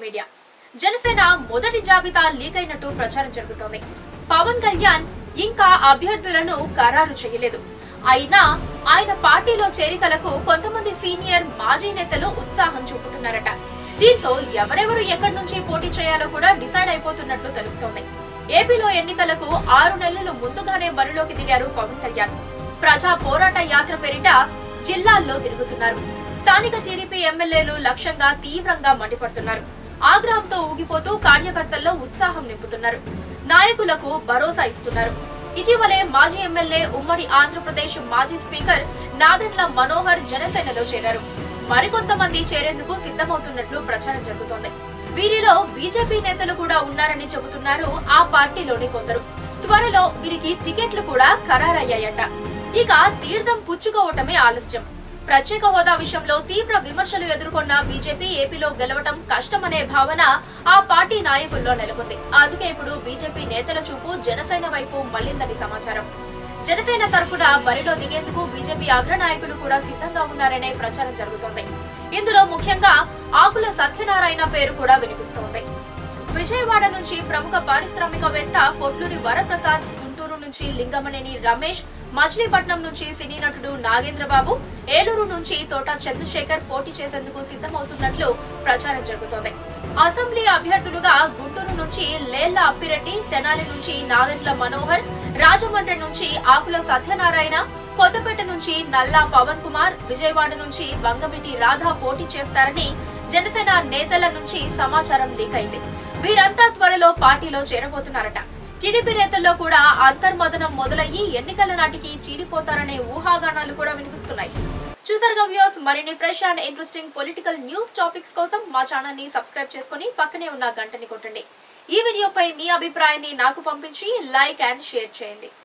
media Janasena మొదటి జాబితా leak అయినట్టు ప్రచారం జరుగుతోంది పవన్ కళ్యాణ్ ఇంకా అభ్యర్థులను ఖరారు చేయలేదు అయినా ఆయన పార్టీలో చేరికలకు కొంతమంది సీనియర్ మాజీ నేతలు ఉత్సాహం చూపుతున్నారట దీంతో ఎవరెవరు ఎక్కడి నుంచి పోటీ చేయాలో కూడా డిసైడ్ అయిపోతున్నట్లు తెలుస్తోంది ఏపీలో ఎన్నికలకు ఆరు నెలలు ముందుగానే బరిలోకి దిగారు పవన్ కళ్యాణ్ ప్రజా పోరాట యాత్ర పేరిట జిల్లాల్లో తిరుగుతున్నారు స్థానిక టీడీపీ ఎమ్మెల్యేలు లక్ష్యంగా తీవ్రంగా మండిపడుతున్నారు ఆగ్రహంతో ఊగిపోతూ కార్యకర్తల్లో ఉత్సాహం నింపుతున్నారు నాయకులకు భరోసా ఇస్తున్నారు ఇటీవలే మాజీ ఎమ్మెల్యే ఉమ్మడి ఆంధ్రప్రదేశ్ మాజీ స్పీకర్ నాదెండ్ల మనోహర్ జనసేనలో చేరారు మరికొంతమంది చేరేందుకు సిద్ధమవుతున్నట్లు ప్రచారం జరుగుతోంది వీరిలో బీజేపీ నేతలు కూడా ఉన్నారని చెబుతున్నారు ఆ పార్టీలోని కొందరు త్వరలో వీరికి టికెట్లు కూడా ఖరారయ్యాయట ఇక తీర్థం పుచ్చుకోవటమే ఆలస్యం ప్రత్యేక హోదా విషయంలో తీవ్ర విమర్శలు ఎదుర్కొన్న బీజేపీ ఏపీలో గెలవటం కష్టమనే భావన ఆ పార్టీ నాయకుల్లో నెలకొంది అందుకే ఇప్పుడు బీజేపీ నేతల చూపు జనసేన వైపు మళ్లిందని సమాచారం జనసేన తరపున బరిలో దిగేందుకు బీజేపీ అగ్రనాయకులు కూడా సిద్ధంగా ఉన్నారనే ప్రచారం జరుగుతోంది ఇందులో ముఖ్యంగా ఆకుల సత్యనారాయణ పేరు కూడా వినిపిస్తోంది విజయవాడ నుంచి ప్రముఖ పారిశ్రామికవేత్త పొట్లూరి వరప్రసాద్ గుంటూరు నుంచి లింగమనేని రమేష్ మచిలీపట్నం నుంచి సినీ నటుడు నాగేంద్రబాబు ఏలూరు నుంచి తోట చంద్రశేఖర్ పోటీ చేసేందుకు సిద్ధమవుతున్నట్లు ప్రచారం జరుగుతోంది అసెంబ్లీ అభ్యర్థులుగా గుంటూరు నుంచి లేళ్ల అప్పిరెడ్డి తెనాలి నుంచి నాదెండ్ల మనోహర్ రాజమండ్రి నుంచి ఆకుల సత్యనారాయణ కొత్తపేట నుంచి నల్లా పవన్ కుమార్ విజయవాడ నుంచి బంగమిటి రాధా పోటీ చేస్తారని జనసేన నేతల నుంచి సమాచారం లీక్ అయింది వీరంతా త్వరలో పార్టీలో చేరబోతున్నారట టీడీపీ నేతల్లో కూడా అంతర్మదనం మొదలయ్యి ఎన్నికల నాటికి చీలిపోతారనే ఊహాగానాలు కూడా వినిపిస్తున్నాయి చూసారుగా వ్యూస్ మరిన్ని fresh and interesting political news topics కోసం మా ఛానల్ ని సబ్స్క్రైబ్ చేసుకుని పక్కనే ఉన్న గంటని కొట్టండి ఈ వీడియోపై మీ అభిప్రాయాన్ని నాకు పంపించి లైక్ అండ్ షేర్ చేయండి